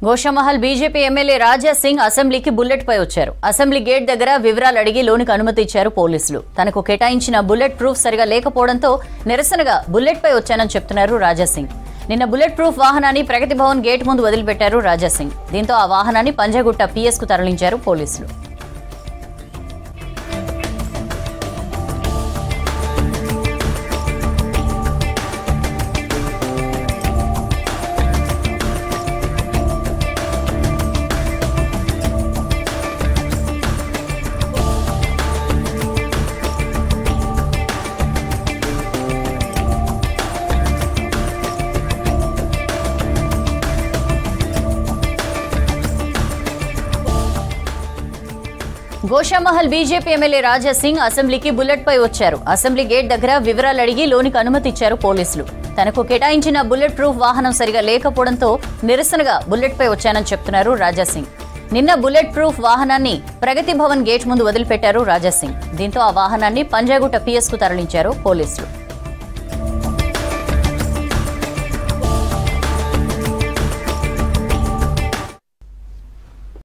Goshamahal BJP MLA Raja Singh అసెంబ్లీకి bullet పై వచ్చారు assembly gate దగ్గర వివరాలు అడిగి లోనికి అనుమతి ఇచ్చారు పోలీసులు తనకు కేటాయించిన బుల్లెట్ ప్రూఫ్ సరిగా లేకపోవడంతో నిరసనగా బుల్లెట్ పై వచ్చానని చెప్తున్నారు రాజా సింగ్ నిన్న బుల్లెట్ ప్రూఫ్ వాహనాన్ని ప్రగతి భవన్ గేట్ ముందు వదిలిపెట్టారు రాజా సింగ్ దీంతో ఆ వాహనాన్ని పంజాగుట్ట పిఎస్ కు తరలించారు పోలీసులు గోషామహల్ బీజేపీ ఎమ్మెల్యే రాజా సింగ్ అసెంబ్లీకి బుల్లెట్ పై వచ్చారు అసెంబ్లీ గేట్ దగ్గర వివరాలు అడిగి లోనికి అనుమతి ఇచ్చారు పోలీసులు తనకు కేటాయించిన బుల్లెట్ ప్రూఫ్ వాహనం సరిగా లేకపోవడంతో నిరసనగా బుల్లెట్ పై వచ్చానని చెప్తున్నారు రాజా సింగ్ నిన్న బుల్లెట్ ప్రూఫ్ వాహనాన్ని ప్రగతి భవన్ గేట్ ముందు వదిలిపెట్టారు రాజా సింగ్ దీంతో ఆ వాహనాన్ని పంజాగుట్ట పిఎస్ కు తరలించారు పోలీసులు